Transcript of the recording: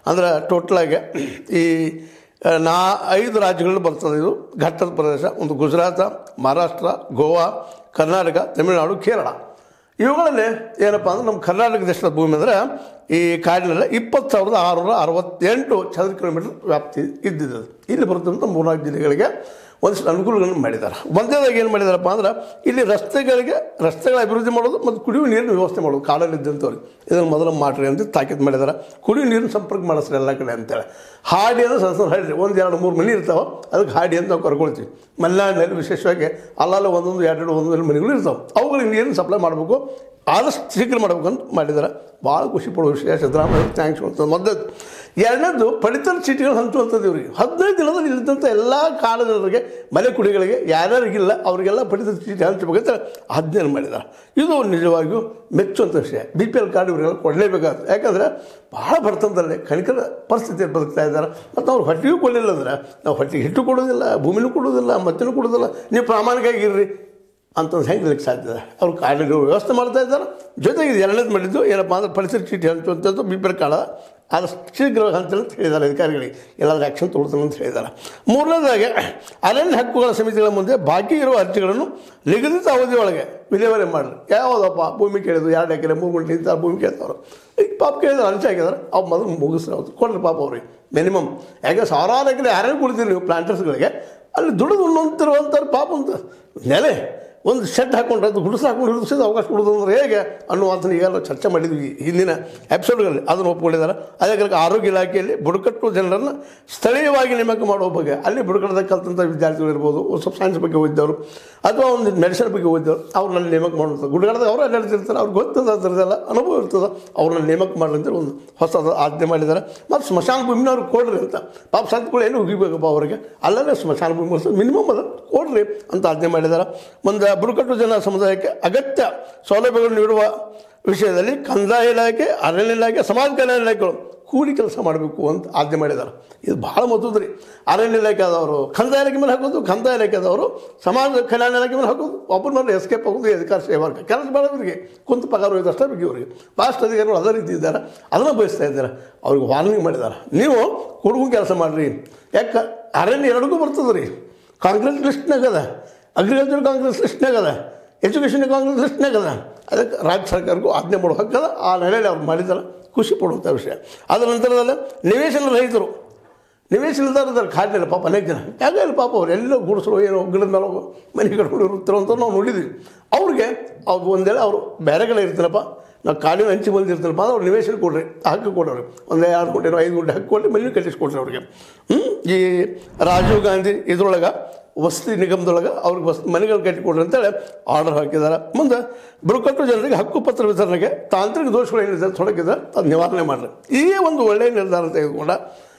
ಅಂದ್ರೆ ಟೋಟಲಾಗಿ ಈ ಆ, ನಾ ಐದು ರಾಜ್ಯಗಳಲ್ಲಿ ಬರ್ತದೆ ಇದು ಘಟ್ಟದ ಪ್ರದೇಶ ಒಂದು ಗುಜರಾತ ಮಹಾರಾಷ್ಟ್ರ ಗೋವಾ ಕರ್ನಾಟಕ ತಮಿಳುನಾಡು ಕೇರಳ ಇವುಗಳಲ್ಲಿ ಏನಪ್ಪ ಅಂದ್ರೆ ನಮ್ಮ ಕರ್ನಾಟಕ ದೇಶದ ಭೂಮಿ ಅಂದರೆ ಈ ಕಾಡಿನಲ್ಲಿ ಇಪ್ಪತ್ತು ಸಾವಿರದ ಆರುನೂರ ಅರವತ್ತೆಂಟು ಚದರ ಕಿಲೋಮೀಟರ್ ವ್ಯಾಪ್ತಿ ಇದ್ದಿದ್ದು ಇಲ್ಲಿ ಬರ್ತಂಥ ಮೂರ್ನಾಲ್ಕು ಜಿಲ್ಲೆಗಳಿಗೆ ಒಂದಿಷ್ಟು ಅನುಕೂಲಗಳನ್ನು ಮಾಡಿದ್ದಾರೆ ಒಂದೇದಾಗಿ ಏನು ಮಾಡಿದಾರಪ್ಪ ಅಂದ್ರೆ ಇಲ್ಲಿ ರಸ್ತೆಗಳಿಗೆ ರಸ್ತೆಗಳ ಅಭಿವೃದ್ಧಿ ಮಾಡೋದು ಮತ್ತು ಕುಡಿಯುವ ನೀರಿನ ವ್ಯವಸ್ಥೆ ಮಾಡೋದು ಕಾಡಲ್ಲಿ ಇದ್ದಂಥವ್ರಿಗೆ ಇದನ್ನು ಮೊದಲು ಮಾಡ್ರಿ ಅಂತ ತಾಕೀತು ಮಾಡಿದ್ದಾರೆ ಕುಡಿಯುವ ನೀರಿನ ಸಂಪರ್ಕ ಮಾಡಿಸ್ರಿ ಎಲ್ಲ ಕಡೆ ಅಂತೇಳಿ ಹಾಡಿ ಅಂದ್ರೆ ಸಣ್ಣ ಸಣ್ಣ ಹಳ್ಳಿ ಒಂದು ಎರಡು ಮೂರು ಮನೆ ಇರ್ತಾವೆ ಅದಕ್ಕೆ ಹಾಡಿ ಅಂತ ನಾವು ಕರ್ಕೊಳ್ತೀವಿ ಮಲೆನಾಡಿನಲ್ಲಿ ವಿಶೇಷವಾಗಿ ಅಲ್ಲಲ್ಲ ಒಂದೊಂದು ಎರಡು ಒಂದೊಂದು ಮನೆಗಳು ಇರ್ತಾವೆ ಅವುಗಳಿಗೆ ನೀರಿನ ಸಪ್ಲೈ ಮಾಡಬೇಕು ಆದಷ್ಟು ಶೀಘ್ರ ಮಾಡಬೇಕು ಅಂತ ಮಾಡಿದ್ದಾರೆ ಭಾಳ ಖುಷಿ ಪಡುವ ವಿಷಯ ಸಿದ್ದರಾಮಯ್ಯ ಥ್ಯಾಂಕ್ಸ್ ಅಂತ ಮೊದಲು ಎರಡನೇದು ಪಡಿತರ ಚೀಟಿಗಳು ಹಂಚುವಂಥದ್ದು ಇವರಿಗೆ ಹದಿನೈದು ದಿನದಲ್ಲಿ ಇಲ್ಲಿದ್ದಂಥ ಎಲ್ಲ ಕಾಲದವರಿಗೆ ಮನೆ ಕುಡಿಗಳಿಗೆ ಯಾರ್ಯಾರಿಗಿಲ್ಲ ಅವರಿಗೆಲ್ಲ ಪಡಿತರ ಚೀಟಿ ಹಂಚಬೇಕಂತ ಅಧ್ಯಯನ ಮಾಡಿದ್ದಾರೆ ಇದು ನಿಜವಾಗಿಯೂ ಮೆಚ್ಚುವಂಥ ವಿಷಯ ಬಿ ಪಿ ಎಲ್ ಕಾರ್ಡ್ ಇವರಿಗೆಲ್ಲ ಕೊಡಲೇಬೇಕಾಗುತ್ತೆ ಯಾಕಂದರೆ ಭಾಳ ಬರ್ತಂದಲ್ಲಿ ಕಣಿಕರ ಪರಿಸ್ಥಿತಿಯಲ್ಲಿ ಬದುಕ್ತಾ ಇದ್ದಾರೆ ಮತ್ತು ಅವ್ರು ಹೊಟ್ಟೆಗೂ ಕೊಡಲಿಲ್ಲ ಅಂದ್ರೆ ನಾವು ಹೊಟ್ಟೆಗೆ ಹಿಟ್ಟು ಕೊಡೋದಿಲ್ಲ ಭೂಮಿನೂ ಕೊಡೋದಿಲ್ಲ ಮತ್ತೇನು ಕೊಡೋದಿಲ್ಲ ನೀವು ಪ್ರಾಮಾಣಿಕವಾಗಿರ್ರಿ ಅಂತಂದು ಹೆಂಗೆ ಇರ್ಲಿಕ್ಕೆ ಸಾಧ್ಯ ಇದೆ ಅವ್ರು ಕಾರ್ಡಿನ ವ್ಯವಸ್ಥೆ ಮಾಡ್ತಾ ಇದ್ದಾರೆ ಜೊತೆಗೆ ಇದು ಎರಡನೇದು ಮಾಡಿದ್ದು ಏನಪ್ಪ ಅಂದ್ರೆ ಪರಿಸರ ಚೀಟಿ ಹಂಚುವಂಥದ್ದು ಬಿ ಪಿ ಎಲ್ ಕಾರ್ಡ ಆದಷ್ಟು ಶೀಘ್ರ ಹಂಚಲು ಅಂತ ಹೇಳಿದ್ದಾರೆ ಅಧಿಕಾರಿಗಳಿಗೆ ಎಲ್ಲಾದ್ರೂ ಆ್ಯಕ್ಷನ್ ತೊಗೊಳ್ತಾನೆ ಅಂತ ಹೇಳಿದ್ದಾರೆ ಮೂರನೇದಾಗಿ ಅರಣ್ಯ ಹಕ್ಕುಗಳ ಸಮಿತಿಗಳ ಮುಂದೆ ಬಾಕಿ ಇರುವ ಅರ್ಜಿಗಳನ್ನು ನಿಗದಿತ ಅವಧಿಯೊಳಗೆ ವಿಲೇವಾರಿ ಮಾಡಿರಿ ಯಾವುದಪ್ಪ ಭೂಮಿ ಕೇಳಿದ್ರು ಎರಡು ಎಕರೆ ಮೂರು ಗುಂಟೆ ಇಂಥ ಭೂಮಿ ಕೇಳ್ತಾವ್ರು ಈಗ ಪಾಪ ಕೇಳಿದ್ರೆ ಅರ್ಜಿ ಹಾಕಿದಾರೆ ಅವ್ರು ಮೊದಲು ಮುಗಿಸ್ರಿ ಅವ್ರು ಕೊಡ್ರಿ ಪಾಪ ಅವ್ರಿಗೆ ಮಿನಿಮಮ್ ಯಾಕೆ ಸಾವಿರಾರು ಎಕರೆ ಯಾರ್ಯಾರು ಕೊಡ್ತೀರಿ ನೀವು ಪ್ಲಾಂಟರ್ಸ್ಗಳಿಗೆ ಅಲ್ಲಿ ದುಡಿದು ಉಣ್ಣಂತಿರುವಂಥವ್ರು ಪಾಪ ಅಂತ ನೆಲೆ ಒಂದು ಶೆಡ್ ಹಾಕೊಂಡ್ರೆ ಅದು ಗುಡಿಸಲು ಹಾಕೊಂಡು ಹಿಡಿಸಿದ ಅವಕಾಶ ಕೊಡೋದು ಅಂದ್ರೆ ಹೇಗೆ ಅನ್ನುವಂಥ ಈಗೆಲ್ಲ ಚರ್ಚೆ ಮಾಡಿದ್ವಿ ಹಿಂದಿನ ಎಪಿಸೋಡ್ಗಳಲ್ಲಿ ಅದನ್ನು ಒಪ್ಕೊಂಡಿದ್ದಾರೆ ಅದೇ ಕಾರಣಕ್ಕೆ ಆರೋಗ್ಯ ಇಲಾಖೆಯಲ್ಲಿ ಬುಡಕಟ್ಟು ಜನರನ್ನು ಸ್ಥಳೀಯವಾಗಿ ನೇಮಕ ಮಾಡುವ ಬಗ್ಗೆ ಅಲ್ಲಿ ಬುಡಕಟ್ಟದಾಗ ಕಲ್ತಂಥ ವಿದ್ಯಾರ್ಥಿಗಳು ಇರ್ಬೋದು ಒಂದು ಸ್ವಲ್ಪ ಸೈನ್ಸ್ ಬಗ್ಗೆ ಓದಿದವರು ಅಥವಾ ಒಂದು ಮೆಡಿಸಿನ್ ಬಗ್ಗೆ ಓದಿದವರು ಅವ್ರನ್ನ ನೇಮಕ ಮಾಡುವಂಥ ಗುಡ್ಗಡದಾಗ ಅವರು ಅಡ್ಡಾಡ್ತಿರ್ತಾರೆ ಅವ್ರಿಗೆ ಗೊತ್ತದ ಅದರದೆಲ್ಲ ಅನುಭವ ಇರ್ತದೆ ಅವ್ರನ್ನ ನೇಮಕ ಮಾಡ್ರಿ ಅಂತ ಒಂದು ಹೊಸದ ಆಜ್ಞೆ ಮಾಡಿದ್ದಾರೆ ಮತ್ತು ಸ್ಮಶಾನ ಭೂಮಿನ ಅವ್ರಿಗೆ ಕೊಡ್ರಿ ಅಂತ ಪಾಪ ಸಂತಗಳು ಏನು ಉಗಿಬೇಕಪ್ಪ ಅವರಿಗೆ ಅಲ್ಲಲ್ಲೇ ಸ್ಮಶಾನ ಭೂಮಿ ಮಿನಿಮಮ್ ಅದ ಕೊಡ್ರಿ ಅಂತ ಆಜ್ಞೆ ಮಾಡಿದ್ದಾರೆ ಒಂದು ಬುಡಕಟ್ಟು ಜನ ಸಮುದಾಯಕ್ಕೆ ಅಗತ್ಯ ಸೌಲಭ್ಯಗಳು ನೀಡುವ ವಿಷಯದಲ್ಲಿ ಕಂದಾಯ ಇಲಾಖೆ ಅರಣ್ಯ ಇಲಾಖೆ ಸಮಾಜ ಕಲ್ಯಾಣ ಇಲಾಖೆಗಳು ಕೂಡಿ ಕೆಲಸ ಮಾಡಬೇಕು ಅಂತ ಆಜ್ಞೆ ಮಾಡಿದ್ದಾರೆ ಇದು ಭಾಳ ಮತ್ತದ ರೀ ಅರಣ್ಯ ಇಲಾಖೆ ಆದವರು ಕಂದಾಯ ಇಲಾಖೆ ಮೇಲೆ ಹಾಕೋದು ಕಂದಾಯ ಇಲಾಖೆ ಆದವರು ಸಮಾಜ ಕಲ್ಯಾಣ ಇಲಾಖೆ ಮೇಲೆ ಹಾಕೋದು ಒಬ್ಬರ ಮೇಲೆ ಎಸ್ಕೇಪ್ ಆಗೋದು ಈ ಅಧಿಕಾರ ಸೇವಾರ್ಕ ಕೆಲಸ ಮಾಡೋರಿಗೆ ಕುಂತು ಪಗಾರ ಇದಷ್ಟೇ ಬಗ್ಗೆ ಇವರಿಗೆ ಫಾಸ್ಟ್ ಅಧಿಕಾರಿಗಳು ಅದೇ ರೀತಿ ಇದ್ದಾರೆ ಅದನ್ನು ಬಯಸ್ತಾ ಇದ್ದಾರೆ ಅವ್ರಿಗೆ ವಾರ್ನಿಂಗ್ ಮಾಡಿದ್ದಾರೆ ನೀವು ಹುಡುಗ ಕೆಲಸ ಮಾಡಿರಿ ಯಾಕೆ ಅರಣ್ಯ ಎರಡಕ್ಕೂ ಬರ್ತದೆ ರೀ ಕಾಂಗ್ರೆಸ್ ಲಿಸ್ಟ್ನಾಗ ಅದ ಅಗ್ರಿಕಲ್ಚರ್ ಕಾಂಗ್ರೆಸ್ ಲಿಸ್ಟ್ನಾಗ ಅದ ಎಜುಕೇಷನ್ ಕಾಂಗ್ರೆಸ್ ಲಿಸ್ಟ್ನಾಗ ಅದ ಅದಕ್ಕೆ ರಾಜ್ಯ ಸರ್ಕಾರಕ್ಕೂ ಆಜ್ಞೆ ಮಾಡೋ ಹಕ್ಕದ ಆ ನೆಲೆಯಲ್ಲಿ ಅವ್ರು ಮಾಡಿದ್ದಾರೆ ಖುಷಿ ಪಡುವಂಥ ವಿಷಯ ಅದರ ನಂತರದಲ್ಲಿ ನಿವೇಶನ ರಹಿತರು ನಿವೇಶನದಾರ ಇದ್ದಾರೆ ಕಾಡಿನಲ್ಲಿ ಪಾಪ ಅನೇಕ ಜನ ಯಾಕೆ ಇಲ್ಲ ಪಾಪ ಅವ್ರು ಎಲ್ಲೋ ಗುಡಿಸಲು ಏನೋ ಗಿಡದ ಮೇಲೆ ಹೋಗೋ ಮನೆ ಕಟ್ಕೊಂಡು ಇರ್ತಾರೋ ಅಂತ ನಾವು ನೋಡಿದ್ವಿ ಅವ್ರಿಗೆ ಅವ್ರು ಒಂದೇಳೆ ಅವರು ಬೇರೆ ಕಡೆ ಇರ್ತಾರಪ್ಪ ನಾವು ಕಾಡಿನ ಹಂಚಿ ಬಂದಿರ್ತಾರಪ್ಪ ಅವ್ರು ನಿವೇಶನ ಕೊಡ್ರಿ ಹಕ್ಕು ಕೊಡೋರು ಒಂದು ಎರಡು ಕೋಟಿ ಐದು ಕೋಟಿ ಹಕ್ಕು ಕೊಟ್ಟು ಮನೆ ಕಟ್ಟಿಸ್ಕೊಡ್ರಿ ಅವ್ರಿಗೆ ಹ್ಞೂ ಈ ರಾಜೀವ್ ಗಾಂಧಿ ಇದ್ರೊಳಗೆ ವಸತಿ ನಿಗಮದೊಳಗೆ ಅವ್ರಿಗೆ ವಸತಿ ಮನೆಗಳು ಕಟ್ಟಿಕೊಡ್ರಿ ಅಂತೇಳಿ ಆರ್ಡರ್ ಹಾಕಿದ್ದಾರೆ ಮುಂದೆ ಬುಡಕಟ್ಟು ಜನರಿಗೆ ಹಕ್ಕು ಪತ್ರ ವಿತರಣೆಗೆ ತಾಂತ್ರಿಕ ದೋಷಗಳು ಏನಿದೆ ತೊಡಗಿದೆ ಅದು ನಿವಾರಣೆ ಮಾಡಿರಿ ಈ ಒಂದು ಒಳ್ಳೆಯ ನಿರ್ಧಾರ ತೆಗೆದುಕೊಂಡ